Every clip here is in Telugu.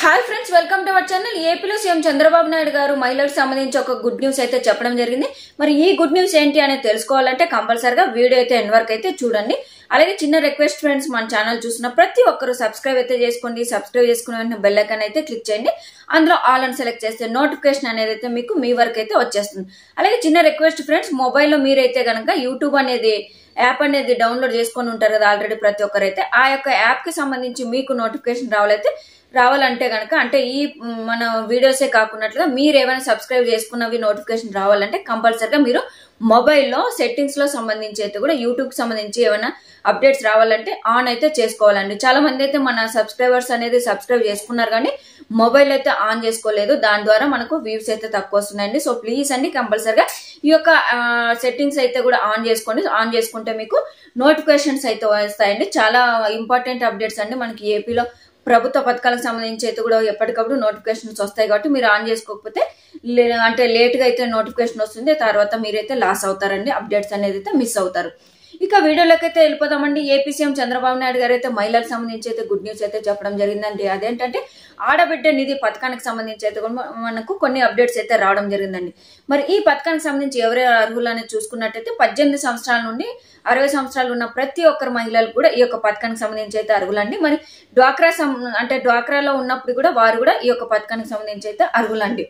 hi friends welcome to our channel ఏపీలో సీఎం చంద్రబాబు నాయుడు గారు మహిళలకు సంబంధించి ఒక గుడ్ న్యూస్ అయితే చెప్పడం జరిగింది మరి ఈ గుడ్ న్యూస్ ఏంటి అనేది తెలుసుకోవాలంటే కంపల్సరిగా వీడియో అయితే ఎండ్ వరకు అయితే చూడండి అలాగే చిన్న రిక్వెస్ట్ ఫ్రెండ్స్ మన ఛానల్ చూసిన ప్రతి ఒక్కరు సబ్స్క్రైబ్ అయితే చేసుకోండి సబ్స్క్రైబ్ చేసుకున్న వెంటనే బెల్ ఐకాన్ అయితే క్లిక్ చేయండి అందులో ఆల్ అని సెలెక్ట్ చేస్తే నోటిఫికేషన్ అనేది అయితే మీకు మీ వరకు అయితే వచ్చేస్తుంది అలాగే చిన్న రిక్వెస్ట్ ఫ్రెండ్స్ మొబైల్లో మీరైతే కనుక యూట్యూబ్ అనేది యాప్ అనేది డౌన్లోడ్ చేసుకొని ఉంటారు కదా ఆల్రెడీ ప్రతి ఒక్కరైతే ఆ యొక్క యాప్ కి సంబంధించి మీకు నోటిఫికేషన్ రావాలైతే రావాలంటే కనుక అంటే ఈ మ్, మన వీడియోసే కాకున్నట్లుగా మీరు ఏమైనా సబ్స్క్రైబ్ చేసుకున్నవి నోటిఫికేషన్ రావాలంటే కంపల్సరిగా మీరు మొబైల్లో సెట్టింగ్స్ లో సంబంధించి అయితే కూడా యూట్యూబ్ కి సంబంధించి ఏమైనా అప్డేట్స్ రావాలంటే ఆన్ అయితే చేసుకోవాలండి చాలా మంది అయితే మన సబ్స్క్రైబర్స్ అనేది సబ్స్క్రైబ్ చేసుకున్నారు కానీ మొబైల్ అయితే ఆన్ చేసుకోలేదు దాని ద్వారా మనకు వ్యూస్ అయితే తక్కువ వస్తున్నాయండి సో ప్లీజ్ అండి కంపల్సరిగా ఈ యొక్క సెట్టింగ్స్ అయితే కూడా ఆన్ చేసుకోండి ఆన్ చేసుకుంటే మీకు నోటిఫికేషన్స్ అయితే వస్తాయండి చాలా ఇంపార్టెంట్ అప్డేట్స్ అండి మనకి ఏపీలో ప్రభుత్వ పథకాలకు సంబంధించి అయితే కూడా ఎప్పటికప్పుడు నోటిఫికేషన్స్ వస్తాయి కాబట్టి మీరు ఆన్ చేసుకోకపోతే లే- అంటే లేట్ గా అయితే నోటిఫికేషన్ వస్తుంది తర్వాత మీరైతే లాస్ అవుతారండి అప్డేట్స్ అనేది అయితే మిస్ అవుతారు ఇక వీడియోలోకి అయితే వెళ్ళిపోదామండి ఏపీ సీఎం చంద్రబాబు నాయుడు గారు అయితే మహిళలకు సంబంధించి అయితే గుడ్ న్యూస్ అయితే చెప్పడం జరిగిందండి అదేంటంటే ఆడబిడ్డ నిధి పథకానికి సంబంధించి అయితే కూడా మనకు కొన్ని అప్డేట్స్ అయితే రావడం జరిగిందండి మరి ఈ పథకానికి సంబంధించి ఎవరెవరు అర్హులు అనేది చూసుకున్నట్టయితే పద్దెనిమిది సంవత్సరాల నుండి అరవై సంవత్సరాలు ఉన్న ప్రతి ఒక్కరు మహిళలు కూడా ఈ యొక్క పథకానికి సంబంధించి అయితే అర్హులండి మరి డ్వాక్రా సం- అంటే డ్వాక్రాలో ఉన్నప్పుడు కూడా వారు కూడా ఈ యొక్క పథకానికి సంబంధించి అయితే అర్హులండి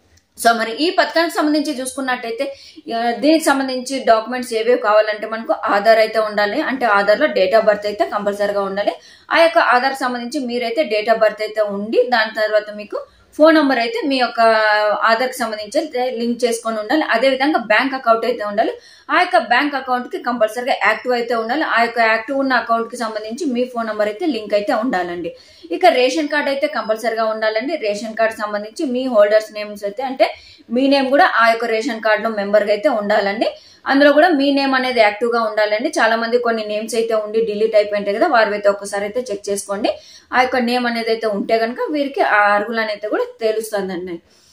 సో మరి ఈ పథకానికి సంబంధించి చూసుకున్నట్టయితే ఆ, దీనికి సంబంధించి డాక్యుమెంట్స్ ఏవేవి కావాలంటే మనకు ఆధార్ అయితే ఉండాలి అంటే ఆధార్ లో డేట్ ఆఫ్ బర్త్ అయితే కంపల్సరీగా ఉండాలి ఆ యొక్క ఆధార్ సంబంధించి మీరైతే డేట్ ఆఫ్ బర్త్ అయితే ఉండి దాని తర్వాత మీకు ఫోన్ నంబర్ అయితే మీ యొక్క ఆధార్ కి సంబంధించి అయితే లింక్ చేసుకొని ఉండాలి అదే విధంగా బ్యాంక్ అకౌంట్ అయితే ఉండాలి ఆ యొక్క బ్యాంక్ అకౌంట్ కి కంపల్సరీగా యాక్టివ్ అయితే ఉండాలి ఆ యొక్క యాక్టివ్ ఉన్న అకౌంట్ కి సంబంధించి మీ ఫోన్ నంబర్ అయితే లింక్ అయితే ఉండాలండి ఇక రేషన్ కార్డ్ అయితే కంపల్సరీగా ఉండాలండి రేషన్ కార్డ్ సంబంధించి మీ హోల్డర్స్ నేమ్స్ అయితే అంటే మీ నేమ్ కూడా ఆ యొక్క రేషన్ కార్డ్ లో మెంబర్ గా అయితే ఉండాలండి అందులో కూడా మీ నేమ్ అనేది యాక్టివ్ గా ఉండాలండి చాలా మంది కొన్ని నేమ్స్ అయితే ఉండి డిలీట్ అయిపోయింటాయి కదా వారి అయితే ఒక్కసారి అయితే చెక్ చేసుకోండి ఆ యొక్క నేమ్ అనేది అయితే ఉంటే కనుక వీరికి ఆ అర్హులు అనేది కూడా తెలుస్తుందండి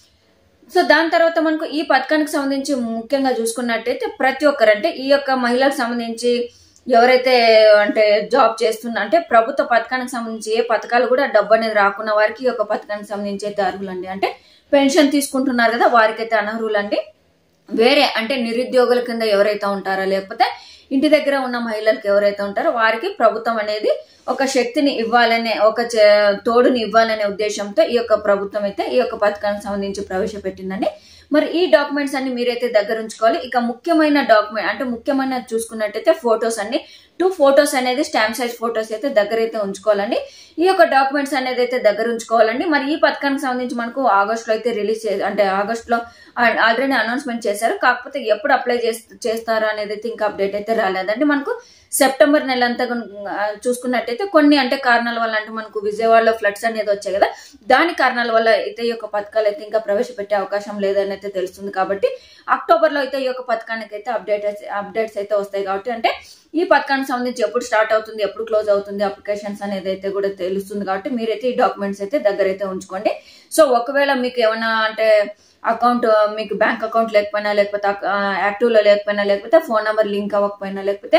సో దాని తర్వాత మనకు ఈ పథకానికి సంబంధించి ముఖ్యంగా చూసుకున్నట్టయితే ప్రతి ఒక్కరు అంటే ఈ యొక్క మహిళలకు సంబంధించి ఎవరైతే అంటే జాబ్ చేస్తున్న అంటే ప్రభుత్వ పథకానికి సంబంధించి ఏ పథకాలు కూడా డబ్బు అనేది రాకున్న వారికి ఈ యొక్క పథకానికి సంబంధించి అయితే అర్హులండి అంటే పెన్షన్ తీసుకుంటున్నారు కదా వారికైతే అనర్హులండి వేరే అంటే నిరుద్యోగుల కింద ఎవరైతే ఉంటారో లేకపోతే ఇంటి దగ్గర ఉన్న మహిళలకు ఎవరైతే ఉంటారో వారికి ప్రభుత్వం అనేది ఒక శక్తిని ఇవ్వాలనే ఒక చే- తోడుని ఇవ్వాలనే ఉద్దేశంతో ఈ యొక్క ప్రభుత్వం అయితే ఈ యొక్క పథకానికి సంబంధించి ప్రవేశపెట్టిందండి మరి ఈ డాక్యుమెంట్స్ అన్ని మీరైతే దగ్గర ఉంచుకోవాలి ఇక ముఖ్యమైన డాక్యుమెంట్ అంటే ముఖ్యమైన చూసుకున్నట్టయితే ఫొటోస్ అన్ని టూ ఫొటోస్ అనేది స్టాంప్ సైజ్ ఫొటోస్ అయితే దగ్గర అయితే ఉంచుకోవాలండి ఈ యొక్క డాక్యుమెంట్స్ అనేది అయితే దగ్గర ఉంచుకోవాలండి మరి ఈ పథకానికి సంబంధించి మనకు ఆగస్ట్ లో అయితే రిలీజ్ చే అంటే ఆగస్ట్ లో ఆల్రెడీ అనౌన్స్మెంట్ చేశారు కాకపోతే ఎప్పుడు అప్లై చేస్తారు అనేది అయితే ఇంకా అప్డేట్ అయితే రాలేదండి మనకు సెప్టెంబర్ నెల అంతా గనుక, ఆ, చూసుకున్నట్టయితే కొన్ని అంటే కారణాల వల్ల అంటే మనకు విజయవాడలో ఫ్లడ్స్ అనేది వచ్చాయి కదా దాని కారణాల వల్ల అయితే ఈ యొక్క పథకాలు అయితే ఇంకా ప్రవేశపెట్టే అవకాశం లేదని అయితే తెలుస్తుంది కాబట్టి అక్టోబర్ లో అయితే ఈ యొక్క పథకానికి అయితే అప్డేట్ అప్డేట్స్ అయితే వస్తాయి కాబట్టి అంటే ఈ పథకానికి సంబంధించి ఎప్పుడు స్టార్ట్ అవుతుంది ఎప్పుడు క్లోజ్ అవుతుంది అప్లికేషన్స్ అనేది అయితే కూడా తెలుస్తుంది కాబట్టి మీరైతే ఈ డాక్యుమెంట్స్ అయితే దగ్గర అయితే ఉంచుకోండి సో ఒకవేళ మీకు ఏమైనా అంటే అకౌంట్ మీకు బ్యాంక్ అకౌంట్ లేకపోయినా లేకపోతే యాక్టివ్ లో లేకపోయినా లేకపోతే ఫోన్ నెంబర్ లింక్ అవ్వకపోయినా లేకపోతే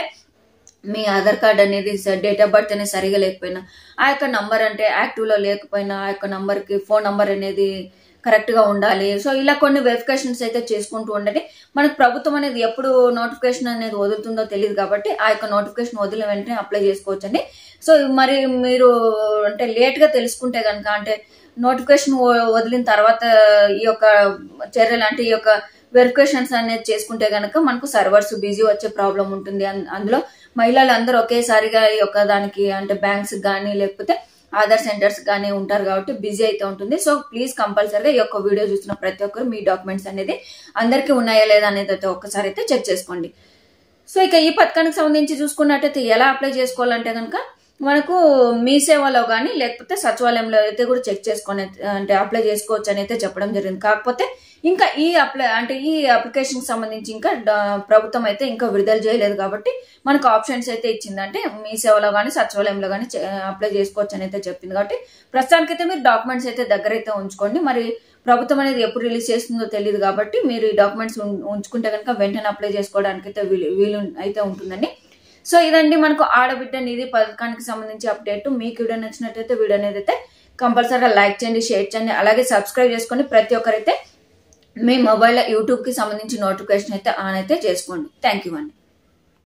మీ ఆధార్ కార్డ్ అనేది డేట్ ఆఫ్ బర్త్ అనేది సరిగా లేకపోయినా ఆ యొక్క నంబర్ అంటే యాక్టివ్ లో లేకపోయినా ఆ యొక్క నంబర్ కి ఫోన్ నంబర్ అనేది కరెక్ట్ గా ఉండాలి సో ఇలా కొన్ని వెరిఫికేషన్స్ అయితే చేసుకుంటూ ఉండండి మనకు ప్రభుత్వం అనేది ఎప్పుడు నోటిఫికేషన్ అనేది వదులుతుందో తెలియదు కాబట్టి ఆ యొక్క నోటిఫికేషన్ వదిలిన వెంటనే అప్లై చేసుకోవచ్చండి సో మరి మీరు అంటే లేట్ గా తెలుసుకుంటే కనుక అంటే నోటిఫికేషన్ వదిలిన తర్వాత ఈ యొక్క చర్యలు అంటే ఈ యొక్క వెరిఫికేషన్స్ అనేది చేసుకుంటే గనక మనకు సర్వర్స్ బిజీ వచ్చే ప్రాబ్లం ఉంటుంది అన్- అందులో మహిళలు అందరూ ఒకేసారిగా ఈ యొక్క దానికి అంటే బ్యాంక్స్ కానీ లేకపోతే ఆధార్ సెంటర్స్ కానీ ఉంటారు కాబట్టి బిజీ అయితే ఉంటుంది సో ప్లీజ్ కంపల్సరీగా ఈ యొక్క వీడియో చూసిన ప్రతి ఒక్కరు మీ డాక్యుమెంట్స్ అనేది అందరికీ ఉన్నాయా లేదా అనేది అయితే ఒక్కసారి అయితే చెక్ చేసుకోండి సో ఇక ఈ పథకానికి సంబంధించి చూసుకున్నట్టయితే ఎలా అప్లై చేసుకోవాలంటే కనుక మనకు మీ సేవలో కానీ లేకపోతే సచివాలయంలో అయితే కూడా చెక్ చేసుకొని అంటే అప్లై చేసుకోవచ్చు అని అయితే చెప్పడం జరిగింది కాకపోతే ఇంకా ఈ అప్లై అంటే ఈ అప్లికేషన్ సంబంధించి ఇంకా డ- ప్రభుత్వం అయితే ఇంకా విడుదల చేయలేదు కాబట్టి మనకు ఆప్షన్స్ అయితే ఇచ్చింది అంటే మీ సేవలో కానీ సచివాలయంలో కానీ అప్లై చేసుకోవచ్చు అని అయితే చెప్పింది కాబట్టి ప్రస్తుతానికైతే మీరు డాక్యుమెంట్స్ అయితే దగ్గర అయితే ఉంచుకోండి మరి ప్రభుత్వం అనేది ఎప్పుడు రిలీజ్ చేస్తుందో తెలియదు కాబట్టి మీరు ఈ డాక్యుమెంట్స్ ఉంచుకుంటే కనుక వెంటనే అప్లై చేసుకోవడానికి అయితే వీలు వీలు అయితే ఉంటుందండి సో ఇదండి మనకు ఆడబిడ్డ నిధి పథకానికి సంబంధించి అప్డేట్ మీకు వీడియో నచ్చినట్టయితే వీడియో అనేది అయితే కంపల్సరిగా లైక్ చేయండి షేర్ చేయండి అలాగే సబ్స్క్రైబ్ చేసుకొని ప్రతి ఒక్కరైతే మీ మొబైల్ యూట్యూబ్కి సంబంధించి నోటిఫికేషన్ అయితే ఆన్ అయితే చేసుకోండి థ్యాంక్ యూ అండి